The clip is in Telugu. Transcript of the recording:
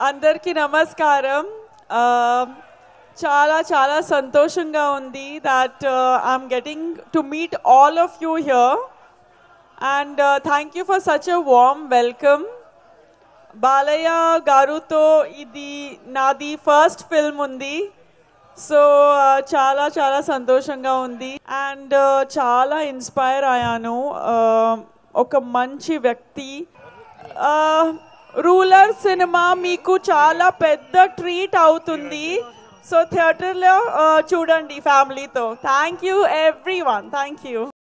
అందరికీ నమస్కారం Uh, చాలా చాలా సంతోషంగా ఉంది that I'm getting to meet all of you here and thank you for such a warm welcome Balayya గారుతో ఇది నాది ఫస్ట్ ఫిల్మ్ ఉంది సో చాలా చాలా సంతోషంగా ఉంది అండ్ చాలా ఇన్స్పైర్ అయ్యాను Uh, ఒక మంచి వ్యక్తి రూలర్ సినిమా మీకు చాలా పెద్ద ట్రీట్ అవుతుంది సో థియేటర్లో చూడండి ఫ్యామిలీతో thank you everyone thank you